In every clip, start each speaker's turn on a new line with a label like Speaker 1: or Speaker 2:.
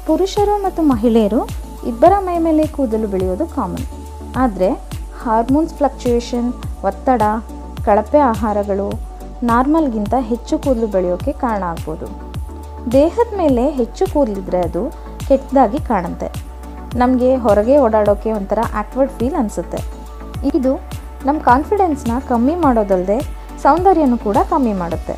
Speaker 1: ಪುರುಷರು ಮತ್ತು ಮಹಿಳೆಯರು ಇಬ್ಬರ ಮೈ ಮೇಲೆ ಕೂದಲು ಬೆಳೆಯೋದು ಕಾಮನ್ ಆದರೆ ಹಾರ್ಮೋನ್ಸ್ ಫ್ಲಕ್ಚುಯೇಷನ್ ಒತ್ತಡ ಕಳಪೆ ಆಹಾರಗಳು ನಾರ್ಮಲ್ಗಿಂತ ಹೆಚ್ಚು ಕೂದಲು ಬೆಳೆಯೋಕ್ಕೆ ಕಾರಣ ಆಗ್ಬೋದು ದೇಹದ ಮೇಲೆ ಹೆಚ್ಚು ಕೂದಲಿದ್ರೆ ಅದು ಕೆಟ್ಟದಾಗಿ ಕಾಣುತ್ತೆ ನಮಗೆ ಹೊರಗೆ ಓಡಾಡೋಕ್ಕೆ ಒಂಥರ ಆಕ್ವರ್ಡ್ ಫೀಲ್ ಅನಿಸುತ್ತೆ ಇದು ನಮ್ಮ ಕಾನ್ಫಿಡೆನ್ಸ್ನ ಕಮ್ಮಿ ಮಾಡೋದಲ್ಲದೆ ಸೌಂದರ್ಯನೂ ಕೂಡ ಕಮ್ಮಿ ಮಾಡುತ್ತೆ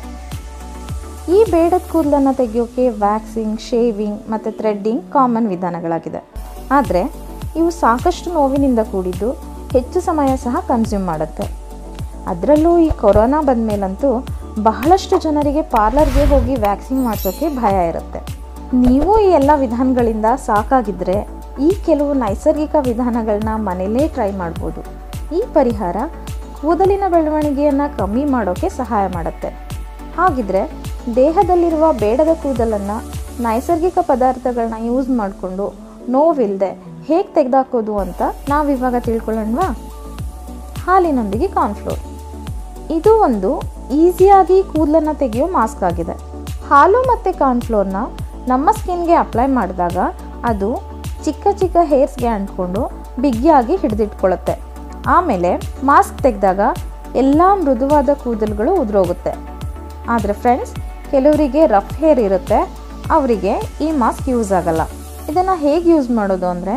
Speaker 1: ಈ ಬೇಡದ ಕೂದಲನ್ನು ತೆಗೆಯೋಕ್ಕೆ ವ್ಯಾಕ್ಸಿಂಗ್ ಶೇವಿಂಗ್ ಮತ್ತು ಥ್ರೆಡ್ಡಿಂಗ್ ಕಾಮನ್ ವಿಧಾನಗಳಾಗಿದೆ ಆದರೆ ಇವು ಸಾಕಷ್ಟು ನೋವಿನಿಂದ ಕೂಡಿದ್ದು ಹೆಚ್ಚು ಸಮಯ ಸಹ ಕನ್ಸ್ಯೂಮ್ ಮಾಡುತ್ತೆ ಅದರಲ್ಲೂ ಈ ಕೊರೋನಾ ಬಂದಮೇಲಂತೂ ಬಹಳಷ್ಟು ಜನರಿಗೆ ಪಾರ್ಲರ್ಗೆ ಹೋಗಿ ವ್ಯಾಕ್ಸಿಂಗ್ ಮಾಡಿಸೋಕ್ಕೆ ಭಯ ಇರುತ್ತೆ ನೀವು ಈ ಎಲ್ಲ ವಿಧಾನಗಳಿಂದ ಸಾಕಾಗಿದ್ದರೆ ಈ ಕೆಲವು ನೈಸರ್ಗಿಕ ವಿಧಾನಗಳನ್ನ ಮನೇಲೇ ಟ್ರೈ ಮಾಡ್ಬೋದು ಈ ಪರಿಹಾರ ಕೂದಲಿನ ಬೆಳವಣಿಗೆಯನ್ನು ಕಮ್ಮಿ ಮಾಡೋಕ್ಕೆ ಸಹಾಯ ಮಾಡುತ್ತೆ ಹಾಗಿದ್ರೆ ದೇಹದಲ್ಲಿರುವ ಬೇಡದ ಕೂದಲನ್ನು ನೈಸರ್ಗಿಕ ಪದಾರ್ಥಗಳನ್ನ ಯೂಸ್ ಮಾಡಿಕೊಂಡು ನೋವಿಲ್ಲದೆ ಹೇಗೆ ತೆಗೆದಾಕೋದು ಅಂತ ನಾವಿವಾಗ ತಿಳ್ಕೊಳ್ಳೋಣವಾ ಹಾಲಿನೊಂದಿಗೆ ಕಾರ್ನ್ಫ್ಲೋರ್ ಇದು ಒಂದು ಈಸಿಯಾಗಿ ಕೂದಲನ್ನು ತೆಗೆಯೋ ಮಾಸ್ಕ್ ಆಗಿದೆ ಹಾಲು ಮತ್ತು ಕಾರ್ನ್ಫ್ಲೋರ್ನ ನಮ್ಮ ಸ್ಕಿನ್ಗೆ ಅಪ್ಲೈ ಮಾಡಿದಾಗ ಅದು ಚಿಕ್ಕ ಚಿಕ್ಕ ಹೇರ್ಸ್ಗೆ ಅಂಟ್ಕೊಂಡು ಬಿಗಿಯಾಗಿ ಹಿಡಿದಿಟ್ಕೊಳ್ಳುತ್ತೆ ಆಮೇಲೆ ಮಾಸ್ಕ್ ತೆಗೆದಾಗ ಎಲ್ಲ ಮೃದುವಾದ ಕೂದಲುಗಳು ಉದುರೋಗುತ್ತೆ ಆದರೆ ಫ್ರೆಂಡ್ಸ್ ಕೆಲವರಿಗೆ ರಫ್ ಹೇರ್ ಇರುತ್ತೆ ಅವರಿಗೆ ಈ ಮಾಸ್ಕ್ ಯೂಸ್ ಆಗಲ್ಲ ಇದನ್ನು ಹೇಗೆ ಯೂಸ್ ಮಾಡೋದು ಅಂದರೆ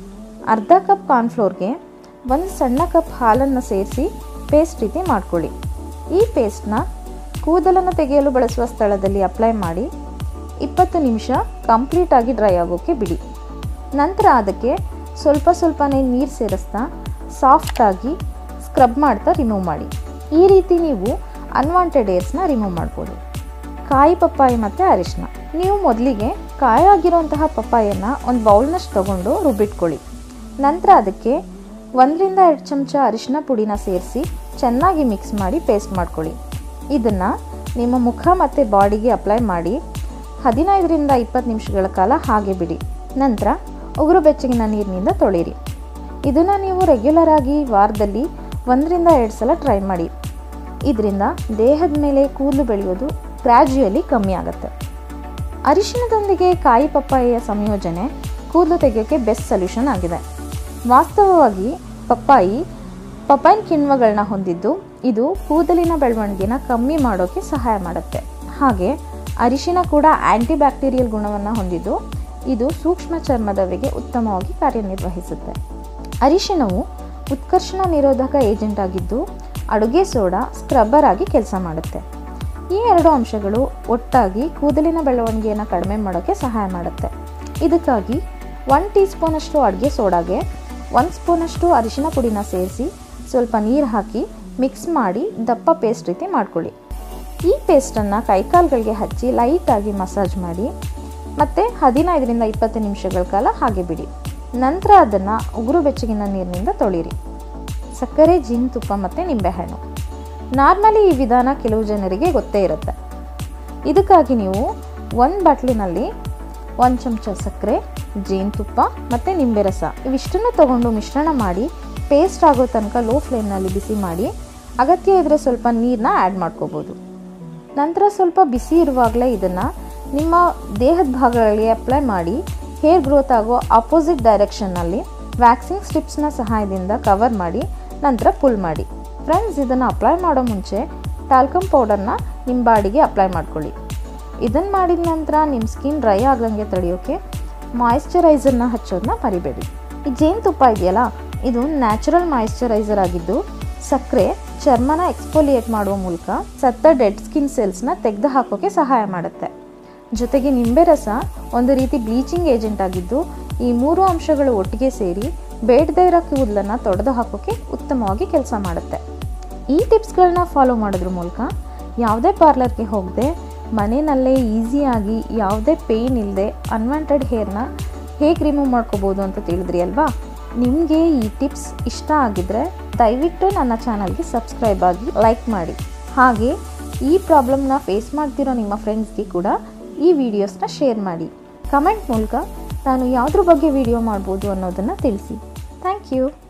Speaker 1: ಅರ್ಧ ಕಪ್ ಕಾರ್ನ್ಫ್ಲೋರ್ಗೆ ಒಂದು ಸಣ್ಣ ಕಪ್ ಹಾಲನ್ನು ಸೇರಿಸಿ ಪೇಸ್ಟ್ ರೀತಿ ಮಾಡ್ಕೊಳ್ಳಿ ಈ ಪೇಸ್ಟ್ನ ಕೂದಲನ್ನು ತೆಗೆಯಲು ಬಳಸುವ ಸ್ಥಳದಲ್ಲಿ ಅಪ್ಲೈ ಮಾಡಿ ಇಪ್ಪತ್ತು ನಿಮಿಷ ಕಂಪ್ಲೀಟಾಗಿ ಡ್ರೈ ಆಗೋಕ್ಕೆ ಬಿಡಿ ನಂತರ ಅದಕ್ಕೆ ಸ್ವಲ್ಪ ಸ್ವಲ್ಪನೇ ನೀರು ಸೇರಿಸ್ತಾ ಸಾಫ್ಟಾಗಿ ಸ್ಕ್ರಬ್ ಮಾಡ್ತಾ ರಿಮೂವ್ ಮಾಡಿ ಈ ರೀತಿ ನೀವು ಅನ್ವಾಂಟೆಡ್ ಏರ್ಸ್ನ ರಿಮೂವ್ ಮಾಡ್ಬೋದು ಕಾಯಿ ಪಪ್ಪಾಯಿ ಮತ್ತು ಅರಿಶಿನ ನೀವು ಮೊದಲಿಗೆ ಕಾಯಾಗಿರುವಂತಹ ಪಪ್ಪಾಯನ್ನು ಒಂದು ಬೌಲ್ನಷ್ಟು ತಗೊಂಡು ರುಬ್ಬಿಟ್ಕೊಳ್ಳಿ ನಂತರ ಅದಕ್ಕೆ ಒಂದರಿಂದ ಎರಡು ಚಮಚ ಅರಿಶಿನ ಪುಡಿನ ಸೇರಿಸಿ ಚೆನ್ನಾಗಿ ಮಿಕ್ಸ್ ಮಾಡಿ ಪೇಸ್ಟ್ ಮಾಡ್ಕೊಳ್ಳಿ ಇದನ್ನು ನಿಮ್ಮ ಮುಖ ಮತ್ತು ಬಾಡಿಗೆ ಅಪ್ಲೈ ಮಾಡಿ ಹದಿನೈದರಿಂದ ಇಪ್ಪತ್ತು ನಿಮಿಷಗಳ ಕಾಲ ಹಾಗೆ ಬಿಡಿ ನಂತರ ಉಗುರು ಬೆಚ್ಚಗಿನ ನೀರಿನಿಂದ ತೊಳೀರಿ ಇದನ್ನು ನೀವು ರೆಗ್ಯುಲರ್ ಆಗಿ ವಾರದಲ್ಲಿ ಒಂದರಿಂದ ಎರಡು ಸಲ ಟ್ರೈ ಮಾಡಿ ಇದರಿಂದ ದೇಹದ ಮೇಲೆ ಕೂದಲು ಬೆಳೆಯೋದು ಗ್ರ್ಯಾಜುಯಲಿ ಕಮ್ಮಿ ಆಗುತ್ತೆ ಅರಿಶಿಣದೊಂದಿಗೆ ಕಾಯಿ ಪಪ್ಪಾಯಿಯ ಸಂಯೋಜನೆ ಕೂದಲು ತೆಗೆಯೋಕ್ಕೆ ಬೆಸ್ಟ್ ಸೊಲ್ಯೂಷನ್ ಆಗಿದೆ ವಾಸ್ತವವಾಗಿ ಪಪ್ಪಾಯಿ ಪಪಾಯಿನ್ ಕಿಣ್ವಗಳನ್ನ ಹೊಂದಿದ್ದು ಇದು ಕೂದಲಿನ ಬೆಳವಣಿಗೆನ ಕಮ್ಮಿ ಮಾಡೋಕ್ಕೆ ಸಹಾಯ ಮಾಡುತ್ತೆ ಹಾಗೆ ಅರಿಶಿನ ಕೂಡ ಆ್ಯಂಟಿ ಬ್ಯಾಕ್ಟೀರಿಯಲ್ ಗುಣವನ್ನು ಹೊಂದಿದ್ದು ಇದು ಸೂಕ್ಷ್ಮ ಚರ್ಮದವೆಗೆ ಉತ್ತಮವಾಗಿ ಕಾರ್ಯನಿರ್ವಹಿಸುತ್ತೆ ಅರಿಶಿಣವು ಉತ್ಕರ್ಷಣ ನಿರೋಧಕ ಏಜೆಂಟ್ ಆಗಿದ್ದು ಅಡುಗೆ ಸೋಡಾ ಸ್ಕ್ರಬ್ಬರ್ ಆಗಿ ಕೆಲಸ ಮಾಡುತ್ತೆ ಈ ಎರಡು ಅಂಶಗಳು ಒಟ್ಟಾಗಿ ಕೂದಲಿನ ಬೆಳವಣಿಗೆಯನ್ನು ಕಡಿಮೆ ಮಾಡೋಕ್ಕೆ ಸಹಾಯ ಮಾಡುತ್ತೆ ಇದಕ್ಕಾಗಿ ಒನ್ ಟೀ ಸ್ಪೂನಷ್ಟು ಅಡುಗೆ ಸೋಡಾಗೆ ಒಂದು ಸ್ಪೂನಷ್ಟು ಅರಿಶಿನ ಪುಡಿನ ಸೇರಿಸಿ ಸ್ವಲ್ಪ ನೀರು ಹಾಕಿ ಮಿಕ್ಸ್ ಮಾಡಿ ದಪ್ಪ ಪೇಸ್ಟ್ ರೀತಿ ಮಾಡ್ಕೊಳ್ಳಿ ಈ ಪೇಸ್ಟನ್ನು ಕೈಕಾಲುಗಳಿಗೆ ಹಚ್ಚಿ ಲೈಟಾಗಿ ಮಸಾಜ್ ಮಾಡಿ ಮತ್ತು ಹದಿನೈದರಿಂದ ಇಪ್ಪತ್ತು ನಿಮಿಷಗಳ ಕಾಲ ಹಾಗೆ ಬಿಡಿ ನಂತರ ಅದನ್ನು ಉಗುರು ಬೆಚ್ಚಗಿನ ನೀರಿನಿಂದ ತೊಳೀರಿ ಸಕ್ಕರೆ ಜೇನುತುಪ್ಪ ಮತ್ತು ನಿಂಬೆಹಣ್ಣು ನಾರ್ಮಲಿ ಈ ವಿಧಾನ ಕೆಲವು ಜನರಿಗೆ ಗೊತ್ತೇ ಇರುತ್ತೆ ಇದಕ್ಕಾಗಿ ನೀವು ಒಂದು ಬಾಟ್ಲಿನಲ್ಲಿ ಒಂದು ಚಮಚ ಸಕ್ಕರೆ ಜೇನುತುಪ್ಪ ಮತ್ತು ನಿಂಬೆ ರಸ ಇವಿಷ್ಟನ್ನು ತಗೊಂಡು ಮಿಶ್ರಣ ಮಾಡಿ ಪೇಸ್ಟ್ ಆಗೋ ತನಕ ಲೋ ಫ್ಲೇಮ್ನಲ್ಲಿ ಬಿಸಿ ಮಾಡಿ ಅಗತ್ಯ ಇದ್ದರೆ ಸ್ವಲ್ಪ ನೀರನ್ನ ಆ್ಯಡ್ ಮಾಡ್ಕೋಬೋದು ನಂತರ ಸ್ವಲ್ಪ ಬಿಸಿ ಇರುವಾಗಲೇ ಇದನ್ನು ನಿಮ್ಮ ದೇಹದ ಭಾಗಗಳಿಗೆ ಅಪ್ಲೈ ಮಾಡಿ ಹೇರ್ ಗ್ರೋತ್ ಆಗೋ ಆಪೋಸಿಟ್ ಡೈರೆಕ್ಷನ್ನಲ್ಲಿ ವ್ಯಾಕ್ಸಿಂಗ್ ಸ್ಟ್ರಿಪ್ಸ್ನ ಸಹಾಯದಿಂದ ಕವರ್ ಮಾಡಿ ನಂತರ ಪುಲ್ ಮಾಡಿ ಫ್ರೆಂಡ್ಸ್ ಇದನ್ನು ಅಪ್ಲೈ ಮಾಡೋ ಮುಂಚೆ ಟಾಲ್ಕಮ್ ಪೌಡರ್ನ ನಿಮ್ಮ ಬಾಡಿಗೆ ಅಪ್ಲೈ ಮಾಡ್ಕೊಳ್ಳಿ ಇದನ್ನು ಮಾಡಿದ ನಂತರ ನಿಮ್ಮ ಸ್ಕಿನ್ ಡ್ರೈ ಆಗದಂಗೆ ತಡೆಯೋಕ್ಕೆ ಮಾಯಿಶ್ಚರೈಸರ್ನ ಹಚ್ಚೋದನ್ನ ಮರಿಬೇಡಿ ಈ ಜೇನುತುಪ್ಪ ಇದೆಯಲ್ಲ ಇದು ನ್ಯಾಚುರಲ್ ಮಾಯಿಶ್ಚರೈಸರ್ ಆಗಿದ್ದು ಸಕ್ಕರೆ ಚರ್ಮನ ಎಕ್ಸ್ಪೋಲಿಯೇಟ್ ಮಾಡುವ ಮೂಲಕ ಸತ್ತ ಡೆಡ್ ಸ್ಕಿನ್ ಸೆಲ್ಸ್ನ ತೆಗೆದು ಹಾಕೋಕ್ಕೆ ಸಹಾಯ ಮಾಡುತ್ತೆ ಜೊತೆಗೆ ನಿಂಬೆ ರಸ ಒಂದು ರೀತಿ ಬ್ಲೀಚಿಂಗ್ ಏಜೆಂಟ್ ಆಗಿದ್ದು ಈ ಮೂರು ಅಂಶಗಳು ಒಟ್ಟಿಗೆ ಸೇರಿ ಬೇಡದೇ ಇರೋ ಕೂದಲನ್ನು ತೊಡೆದು ಹಾಕೋಕ್ಕೆ ಉತ್ತಮವಾಗಿ ಕೆಲಸ ಮಾಡುತ್ತೆ ಈ ಟಿಪ್ಸ್ಗಳನ್ನ ಫಾಲೋ ಮಾಡೋದ್ರ ಮೂಲಕ ಯಾವುದೇ ಪಾರ್ಲರ್ಗೆ ಹೋಗದೆ ಮನೆಯಲ್ಲೇ ಈಸಿಯಾಗಿ ಯಾವುದೇ ಪೇಯ್ನ್ ಇಲ್ಲದೆ ಅನ್ವಾಂಟೆಡ್ ಹೇರ್ನ ಹೇಗೆ ರಿಮೂವ್ ಮಾಡ್ಕೋಬೋದು ಅಂತ ತಿಳಿದ್ರಿ ಅಲ್ವಾ ನಿಮಗೆ ಈ ಟಿಪ್ಸ್ ಇಷ್ಟ ಆಗಿದ್ದರೆ ದಯವಿಟ್ಟು ನನ್ನ ಚಾನಲ್ಗೆ ಸಬ್ಸ್ಕ್ರೈಬ್ ಆಗಿ ಲೈಕ್ ಮಾಡಿ ಹಾಗೆ ಈ ಪ್ರಾಬ್ಲಮ್ನ ಫೇಸ್ ಮಾಡ್ತಿರೋ ನಿಮ್ಮ ಫ್ರೆಂಡ್ಸ್ಗೆ ಕೂಡ ಈ ವಿಡಿಯೋಸ್ನ ಶೇರ್ ಮಾಡಿ ಕಮೆಂಟ್ ಮೂಲಕ ನಾನು ಯಾವುದ್ರ ಬಗ್ಗೆ ವಿಡಿಯೋ ಮಾಡ್ಬೋದು ಅನ್ನೋದನ್ನು ತಿಳಿಸಿ ಥ್ಯಾಂಕ್ ಯು